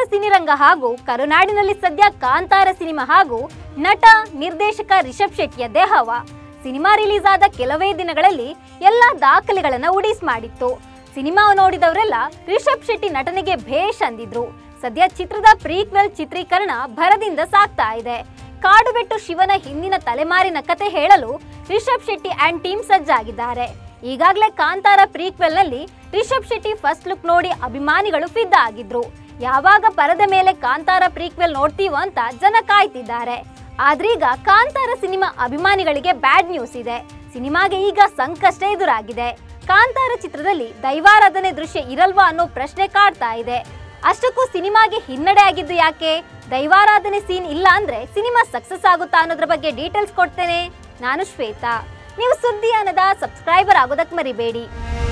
ಸಿನಿರಂಗ ಹಾಗೂ ಕರುನಾಡಿನಲ್ಲಿ ಸದ್ಯ ಕಾಂತಾರ ಸಿನಿಮಾ ಹಾಗೂ ನಟ ನಿರ್ದೇಶಕ ರಿಷಬ್ ಶೆಟ್ಟಿಯ ದೇಹವ ಸಿನಿಮಾ ರಿಲೀಸ್ ಆದ ಕೆಲವೇ ದಿನಗಳಲ್ಲಿ ಎಲ್ಲ ದಾಖಲೆಗಳನ್ನ ಉಡೀಸ್ ಮಾಡಿತ್ತು ಸಿನಿಮಾ ನೋಡಿದವರೆಲ್ಲ ರಿಷಬ್ ಶೆಟ್ಟಿ ನಟನೆಗೆ ಭೇಷ್ ಅಂದಿದ್ರು ಸದ್ಯ ಚಿತ್ರದ ಪ್ರೀಕ್ವೆಲ್ ಚಿತ್ರೀಕರಣ ಭರದಿಂದ ಸಾಗ್ತಾ ಇದೆ ಕಾಡುಬೆಟ್ಟು ಶಿವನ ಹಿಂದಿನ ತಲೆಮಾರಿನ ಕತೆ ಹೇಳಲು ರಿಷಬ್ ಶೆಟ್ಟಿ ಅಂಡ್ ಟೀಮ್ ಸಜ್ಜಾಗಿದ್ದಾರೆ ಈಗಾಗಲೇ ಕಾಂತಾರ ಪ್ರೀಕ್ವೆಲ್ ನಲ್ಲಿ ರಿಷಬ್ ಶೆಟ್ಟಿ ಫಸ್ಟ್ ಲುಕ್ ನೋಡಿ ಅಭಿಮಾನಿಗಳು ಫಿದಾ ಆಗಿದ್ರು ಯಾವಾಗ ಪರದೆ ಮೇಲೆ ಕಾಂತಾರ ಪ್ರೀಕ್ವೆಲ್ ನೋಡ್ತೀವೋ ಅಂತ ಜನ ಕಾಯ್ತಿದ್ದಾರೆ ಆದ್ರೀಗ ಕಾಂತಾರ ಸಿನಿಮಾ ಅಭಿಮಾನಿಗಳಿಗೆ ಬ್ಯಾಡ್ ನ್ಯೂಸ್ ಇದೆ ಸಿನಿಮಾಗೆ ಈಗ ಸಂಕಷ್ಟ ಎದುರಾಗಿದೆ ಕಾಂತಾರ ಚಿತ್ರದಲ್ಲಿ ದೈವಾರಾಧನೆ ದೃಶ್ಯ ಇರಲ್ವಾ ಅನ್ನೋ ಪ್ರಶ್ನೆ ಕಾಡ್ತಾ ಇದೆ ಅಷ್ಟಕ್ಕೂ ಸಿನಿಮಾಗೆ ಹಿನ್ನಡೆ ಆಗಿದ್ದು ಯಾಕೆ ದೈವಾರಾಧನೆ ಸೀನ್ ಇಲ್ಲ ಅಂದ್ರೆ ಸಿನಿಮಾ ಸಕ್ಸಸ್ ಆಗುತ್ತಾ ಅನ್ನೋದ್ರ ಬಗ್ಗೆ ಡೀಟೇಲ್ಸ್ ಕೊಡ್ತೇನೆ ನಾನು ಶ್ವೇತಾ ನೀವು ಸುದ್ದಿ ಅನ್ನದ ಸಬ್ಸ್ಕ್ರೈಬರ್ ಆಗೋದಕ್ಕೆ ಮರಿಬೇಡಿ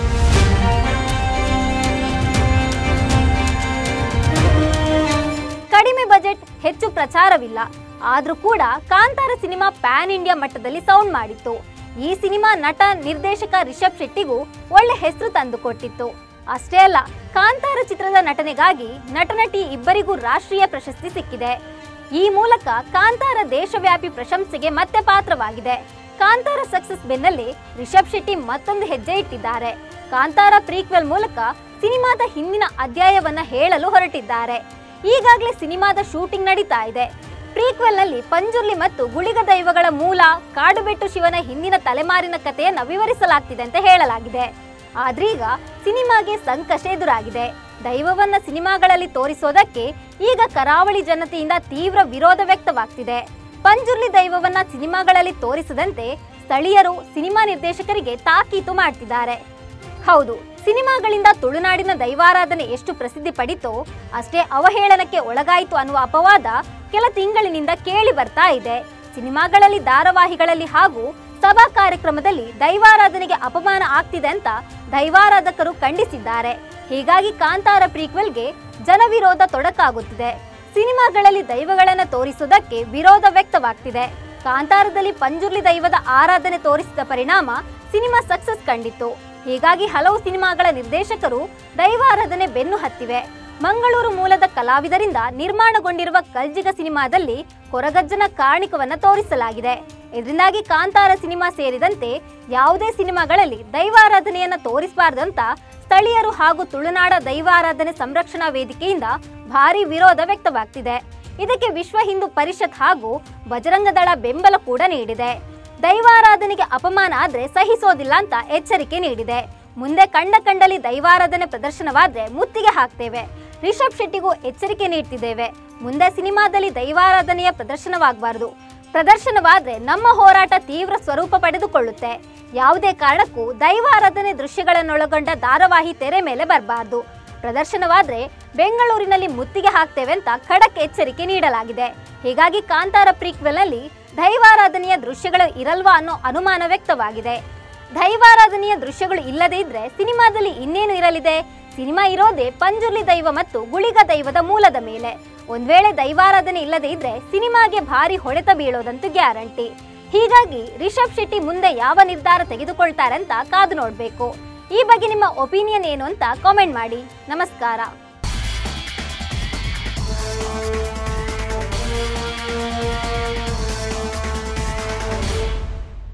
ಕಡಿಮೆ ಬಜೆಟ್ ಹೆಚ್ಚು ಪ್ರಚಾರವಿಲ್ಲ ಆದ್ರೂ ಕೂಡ ಕಾಂತಾರ ಸಿನಿಮಾ ಪ್ಯಾನ್ ಇಂಡಿಯಾ ಮಟ್ಟದಲ್ಲಿ ಸೌಂಡ್ ಮಾಡಿತ್ತು ಈ ಸಿನಿಮಾ ನಟ ನಿರ್ದೇಶಕ ರಿಷಬ್ ಶೆಟ್ಟಿಗೂ ಒಳ್ಳೆ ಹೆಸರು ತಂದುಕೊಟ್ಟಿತ್ತು ಅಷ್ಟೇ ಅಲ್ಲ ಕಾಂತಾರ ಚಿತ್ರದ ನಟನೆಗಾಗಿ ನಟನಟಿ ಇಬ್ಬರಿಗೂ ರಾಷ್ಟ್ರೀಯ ಪ್ರಶಸ್ತಿ ಸಿಕ್ಕಿದೆ ಈ ಮೂಲಕ ಕಾಂತಾರ ದೇಶವ್ಯಾಪಿ ಪ್ರಶಂಸೆಗೆ ಮತ್ತೆ ಪಾತ್ರವಾಗಿದೆ ಕಾಂತಾರ ಸಕ್ಸಸ್ ಬೆನ್ನಲ್ಲೇ ರಿಷಬ್ ಶೆಟ್ಟಿ ಮತ್ತೊಂದು ಹೆಜ್ಜೆ ಇಟ್ಟಿದ್ದಾರೆ ಕಾಂತಾರ ಪ್ರೀಕ್ವೆಲ್ ಮೂಲಕ ಸಿನಿಮಾದ ಹಿಂದಿನ ಅಧ್ಯಾಯವನ್ನ ಹೇಳಲು ಹೊರಟಿದ್ದಾರೆ ಈಗಾಗಲೇ ಸಿನಿಮಾದ ಶೂಟಿಂಗ್ ನಡೀತಾ ಇದೆ ಪ್ರೀಕ್ವೆಲ್ ನಲ್ಲಿ ಪಂಜುರ್ಲಿ ಮತ್ತು ಗುಳಿಗ ದೈವಗಳ ಮೂಲ ಕಾಡುಬೆಟ್ಟು ಶಿವನ ಹಿಂದಿನ ತಲೆಮಾರಿನ ಕಥೆಯನ್ನ ವಿವರಿಸಲಾಗ್ತಿದೆ ಅಂತ ಹೇಳಲಾಗಿದೆ ಆದ್ರೀಗ ಸಿನಿಮಾಗೆ ಸಂಕಷ್ಟ ಎದುರಾಗಿದೆ ದೈವವನ್ನ ಸಿನಿಮಾಗಳಲ್ಲಿ ತೋರಿಸೋದಕ್ಕೆ ಈಗ ಕರಾವಳಿ ಜನತೆಯಿಂದ ತೀವ್ರ ವಿರೋಧ ವ್ಯಕ್ತವಾಗ್ತಿದೆ ಪಂಜುರ್ಲಿ ದೈವವನ್ನ ಸಿನಿಮಾಗಳಲ್ಲಿ ತೋರಿಸದಂತೆ ಸ್ಥಳೀಯರು ಸಿನಿಮಾ ನಿರ್ದೇಶಕರಿಗೆ ತಾಕೀತು ಮಾಡ್ತಿದ್ದಾರೆ ಹೌದು ಸಿನಿಮಾಗಳಿಂದ ತುಳುನಾಡಿನ ದೈವಾರಾಧನೆ ಎಷ್ಟು ಪ್ರಸಿದ್ಧಿ ಪಡಿತೋ ಅಷ್ಟೇ ಅವಹೇಳನಕ್ಕೆ ಒಳಗಾಯಿತು ಅನ್ನುವ ಅಪವಾದ ಕೆಲ ತಿಂಗಳಿನಿಂದ ಕೇಳಿ ಬರ್ತಾ ಇದೆ ಸಿನಿಮಾಗಳಲ್ಲಿ ಧಾರಾವಾಹಿಗಳಲ್ಲಿ ಹಾಗೂ ಸಭಾ ಕಾರ್ಯಕ್ರಮದಲ್ಲಿ ದೈವಾರಾಧನೆಗೆ ಅಪಮಾನ ಆಗ್ತಿದೆ ಅಂತ ದೈವಾರಾಧಕರು ಖಂಡಿಸಿದ್ದಾರೆ ಹೀಗಾಗಿ ಕಾಂತಾರ ಪ್ರೀಕ್ವೆಲ್ಗೆ ಜನವಿರೋಧ ತೊಡಕಾಗುತ್ತಿದೆ ಸಿನಿಮಾಗಳಲ್ಲಿ ದೈವಗಳನ್ನ ತೋರಿಸುವುದಕ್ಕೆ ವಿರೋಧ ವ್ಯಕ್ತವಾಗ್ತಿದೆ ಕಾಂತಾರದಲ್ಲಿ ಪಂಜುರ್ಲಿ ದೈವದ ಆರಾಧನೆ ತೋರಿಸಿದ ಪರಿಣಾಮ ಸಿನಿಮಾ ಸಕ್ಸಸ್ ಕಂಡಿತ್ತು ಹೀಗಾಗಿ ಹಲವು ಸಿನಿಮಾಗಳ ನಿರ್ದೇಶಕರು ದೈವಾರಾಧನೆ ಬೆನ್ನು ಹತ್ತಿವೆ ಮಂಗಳೂರು ಮೂಲದ ಕಲಾವಿದರಿಂದ ನಿರ್ಮಾಣಗೊಂಡಿರುವ ಕಲ್ಜಿಗ ಸಿನಿಮಾದಲ್ಲಿ ಕೊರಗಜ್ಜನ ಕಾಣಿಕವನ್ನ ತೋರಿಸಲಾಗಿದೆ ಇದರಿಂದಾಗಿ ಕಾಂತಾರ ಸಿನಿಮಾ ಸೇರಿದಂತೆ ಯಾವುದೇ ಸಿನಿಮಾಗಳಲ್ಲಿ ದೈವಾರಾಧನೆಯನ್ನ ತೋರಿಸಬಾರ್ದಂತ ಸ್ಥಳೀಯರು ಹಾಗೂ ತುಳುನಾಡ ದೈವಾರಾಧನೆ ಸಂರಕ್ಷಣಾ ವೇದಿಕೆಯಿಂದ ಭಾರಿ ವಿರೋಧ ವ್ಯಕ್ತವಾಗ್ತಿದೆ ಇದಕ್ಕೆ ವಿಶ್ವ ಹಿಂದೂ ಪರಿಷತ್ ಹಾಗೂ ಬಜರಂಗ ದಳ ಬೆಂಬಲ ಕೂಡ ನೀಡಿದೆ ದೈವಾರಾಧನೆಗೆ ಅಪಮಾನ ಆದ್ರೆ ಸಹಿಸೋದಿಲ್ಲ ಅಂತ ಎಚ್ಚರಿಕೆ ನೀಡಿದೆ ಮುಂದೆ ಕಂಡ ಕಂಡಲ್ಲಿ ದೈವಾರಾಧನೆ ಪ್ರದರ್ಶನವಾದ್ರೆ ಮುತ್ತಿಗೆ ಹಾಕ್ತೇವೆ ರಿಷಬ್ ಶೆಟ್ಟಿಗೂ ಎಚ್ಚರಿಕೆ ನೀಡ್ತಿದ್ದೇವೆ ಮುಂದೆ ಸಿನಿಮಾದಲ್ಲಿ ದೈವಾರಾಧನೆಯ ಪ್ರದರ್ಶನವಾಗಬಾರದು ಪ್ರದರ್ಶನವಾದ್ರೆ ನಮ್ಮ ಹೋರಾಟ ತೀವ್ರ ಸ್ವರೂಪ ಪಡೆದುಕೊಳ್ಳುತ್ತೆ ಯಾವುದೇ ಕಾರಣಕ್ಕೂ ದೈವಾರಾಧನೆ ದೃಶ್ಯಗಳನ್ನೊಳಗೊಂಡ ಧಾರಾವಾಹಿ ತೆರೆ ಮೇಲೆ ಬರಬಾರ್ದು ಪ್ರದರ್ಶನವಾದ್ರೆ ಬೆಂಗಳೂರಿನಲ್ಲಿ ಮುತ್ತಿಗೆ ಹಾಕ್ತೇವೆ ಅಂತ ಖಡಕ್ ಎಚ್ಚರಿಕೆ ನೀಡಲಾಗಿದೆ ಹೀಗಾಗಿ ಕಾಂತಾರ ಪ್ರೀಕ್ವೆಲ್ನಲ್ಲಿ ದೈವಾರಾಧನೆಯ ದೃಶ್ಯಗಳು ಇರಲ್ವಾ ಅನ್ನೋ ಅನುಮಾನ ವ್ಯಕ್ತವಾಗಿದೆ ದೈವಾರಾಧನೆಯ ದೃಶ್ಯಗಳು ಇಲ್ಲದೇ ಇದ್ರೆ ಸಿನಿಮಾದಲ್ಲಿ ಇನ್ನೇನು ಇರಲಿದೆ ಸಿನಿಮಾ ಇರೋದೇ ಪಂಜುರ್ಲಿ ದೈವ ಮತ್ತು ಗುಳಿಗ ದೈವದ ಮೂಲದ ಮೇಲೆ ಒಂದ್ ವೇಳೆ ದೈವಾರಾಧನೆ ಇಲ್ಲದೇ ಇದ್ರೆ ಸಿನಿಮಾಗೆ ಭಾರಿ ಹೊಡೆತ ಬೀಳೋದಂತೂ ಗ್ಯಾರಂಟಿ ಹೀಗಾಗಿ ರಿಷಬ್ ಶೆಟ್ಟಿ ಮುಂದೆ ಯಾವ ನಿರ್ಧಾರ ತೆಗೆದುಕೊಳ್ತಾರಂತ ಕಾದು ನೋಡ್ಬೇಕು ಈ ಬಗ್ಗೆ ನಿಮ್ಮ ಒಪಿನಿಯನ್ ಏನು ಅಂತ ಕಾಮೆಂಟ್ ಮಾಡಿ ನಮಸ್ಕಾರ